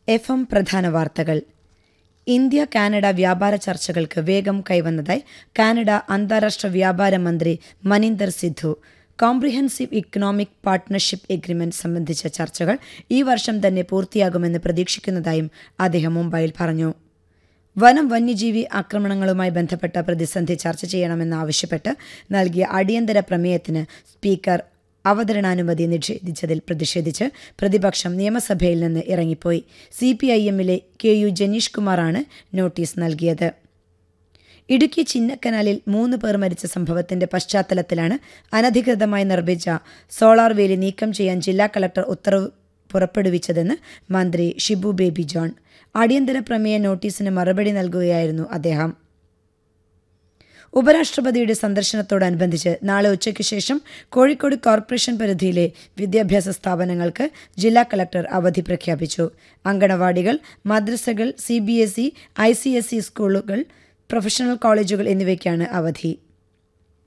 F M പ്രധാന വാർത്തകൾ India Canada വ്യാപാര ചർച്ചകൾക്ക് വേഗം കൈവന്നതായി കാനഡ അന്താരാഷ്ട്ര വ്യാപാര മന്ത്രി Maninder Sidhu comprehensive economic partnership agreement സംബന്ധിച്ച ചർച്ചകൾ ഈ വർഷം തന്നെ പൂർത്തിയാകുമെന്ന് പ്രതീക്ഷിക്കുന്നതായും അദ്ദേഹം മുംബൈയിൽ പറഞ്ഞു വനം വന്യജീവി ആക്രമണങ്ങളുമായി ബന്ധപ്പെട്ട പ്രതിസന്ധി ചർച്ച ചെയ്യണമെന്നാവശ്യപ്പെട്ട് നൽകിയ അടിയന്തര പ്രമേയത്തിന് സ്പീക്കർ അവതരണാനുമതി നിഷേധിച്ചതിൽ പ്രതിഷേധിച്ച് പ്രതിപക്ഷം നിയമസഭയിൽ നിന്ന് ഇറങ്ങിപ്പോയി സി പി ഐ എമ്മിലെ കെ യു ജനീഷ് കുമാറാണ് നോട്ടീസ് നൽകിയത് ഇടുക്കി ചിന്നക്കനാലിൽ മൂന്ന് പേർ മരിച്ച സംഭവത്തിന്റെ പശ്ചാത്തലത്തിലാണ് അനധികൃതമായി നിർമ്മിച്ച സോളാർ വേലി നീക്കം ചെയ്യാൻ ജില്ലാ കളക്ടർ ഉത്തരവ് പുറപ്പെടുവിച്ചതെന്ന് മന്ത്രി ഷിബു ബേബി ജോൺ അടിയന്തര പ്രമേയ നോട്ടീസിന് മറുപടി നൽകുകയായിരുന്നു അദ്ദേഹം ഉപരാഷ്ട്രപതിയുടെ സന്ദർശനത്തോടനുബന്ധിച്ച് നാളെ ഉച്ചയ്ക്ക് ശേഷം കോഴിക്കോട് കോർപ്പറേഷൻ പരിധിയിലെ വിദ്യാഭ്യാസ സ്ഥാപനങ്ങൾക്ക് ജില്ലാ കളക്ടർ അവധി പ്രഖ്യാപിച്ചു അങ്കണവാടികൾ മദ്രസകൾ C B S E I C S E സ്കൂളുകൾ പ്രൊഫഷണൽ കോളേജുകൾ എന്നിവയ്ക്കാണ് അവധി